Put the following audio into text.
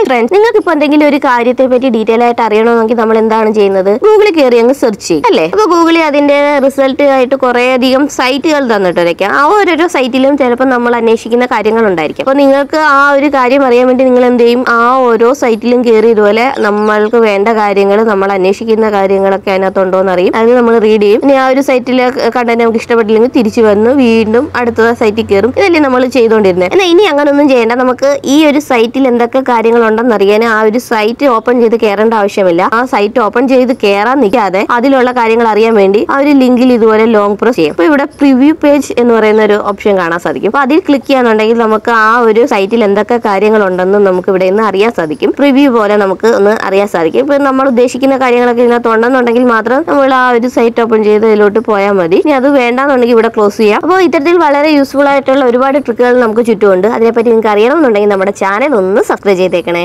hi friends നിങ്ങൾക്ക് ഇപ്പൊ എന്തെങ്കിലും ഒരു കാര്യത്തെ പറ്റി ഡീറ്റെയിൽ ആയിട്ട് അറിയണമെങ്കിൽ നമ്മൾ എന്താണ് ചെയ്യുന്നത് ഗൂഗിളിൽ കയറി അങ്ങ് സെർച്ച് ചെയ്യും അല്ലേ അപ്പൊ ഗൂഗിളിൽ അതിന്റെ റിസൾട്ട് ആയിട്ട് കുറെ അധികം സൈറ്റുകൾ തന്നിട്ടിരിക്കാം ആ ഓരോരോ സൈറ്റിലും ചിലപ്പോൾ നമ്മൾ അന്വേഷിക്കുന്ന കാര്യങ്ങൾ ഉണ്ടായിരിക്കും അപ്പൊ നിങ്ങൾക്ക് ആ ഒരു കാര്യം അറിയാൻ വേണ്ടി നിങ്ങൾ എന്ത് ചെയ്യും ആ ഓരോ സൈറ്റിലും കയറി ഇതുപോലെ നമ്മൾക്ക് വേണ്ട കാര്യങ്ങൾ നമ്മൾ അന്വേഷിക്കുന്ന കാര്യങ്ങളൊക്കെ അതിനകത്തുണ്ടോ എന്ന് അറിയും അത് നമ്മൾ റീഡ് ചെയ്യും ഇനി ആ ഒരു സൈറ്റിലെ കണ്ടന്റ് നമുക്ക് ഇഷ്ടപ്പെട്ടില്ലെങ്കിൽ തിരിച്ചു വന്ന് വീണ്ടും അടുത്ത സൈറ്റിൽ കയറും ഇതല്ലേ നമ്മൾ ചെയ്തുകൊണ്ടിരുന്നത് എന്നാൽ ഇനി അങ്ങനൊന്നും ചെയ്യേണ്ട നമുക്ക് ഈ ഒരു സൈറ്റിൽ എന്തൊക്കെ കാര്യങ്ങളുണ്ടെന്ന് അറിയാൻ ആ ഒരു സൈറ്റ് ഓപ്പൺ ചെയ്ത് കയറേണ്ട ആവശ്യമില്ല ആ സൈറ്റ് ഓപ്പൺ ചെയ്ത് കയറാൻ നിൽക്കാതെ അതിലുള്ള കാര്യങ്ങൾ അറിയാൻ വേണ്ടി ആ ഒരു ലിങ്കിൽ ഇതുപോലെ ലോങ് പ്രസ് ചെയ്യും അപ്പോൾ ഇവിടെ പ്രിവ്യൂ പേജ് എന്ന് പറയുന്ന ഒരു ഓപ്ഷൻ കാണാൻ സാധിക്കും അപ്പോൾ അതിൽ ക്ലിക്ക് ചെയ്യാന്നുണ്ടെങ്കിൽ നമുക്ക് ആ ഒരു സൈറ്റിൽ എന്തൊക്കെ കാര്യങ്ങളുണ്ടെന്ന് നമുക്ക് ഇവിടെ നിന്ന് അറിയാൻ സാധിക്കും പ്രിവ്യൂ പോലെ നമുക്ക് ഒന്ന് അറിയാൻ സാധിക്കും ഇപ്പൊ നമ്മൾ ഉദ്ദേശിക്കുന്ന കാര്യങ്ങളൊക്കെ ഇതിനകത്ത് ഉണ്ടെന്നുണ്ടെങ്കിൽ മാത്രം നമ്മൾ ആ ഒരു സൈറ്റ് ഓപ്പൺ ചെയ്ത് ഇതിലോട്ട് പോയാൽ മതി ഇനി അത് വേണ്ടാന്നുണ്ടെങ്കിൽ ഇവിടെ ക്ലോസ് ചെയ്യാം അപ്പോൾ ഇത്തരത്തിൽ വളരെ യൂസ്ഫുൾ ആയിട്ടുള്ള ഒരുപാട് ട്രിക്കുകൾ നമുക്ക് ചുറ്റുമുണ്ട് അതിനെപ്പറ്റി നിങ്ങൾക്ക് അറിയണമെന്നുണ്ടെങ്കിൽ നമ്മുടെ ചാനൽ ഒന്ന് സബ്സ്ക്രൈബ് ചെയ്തേക്കണേ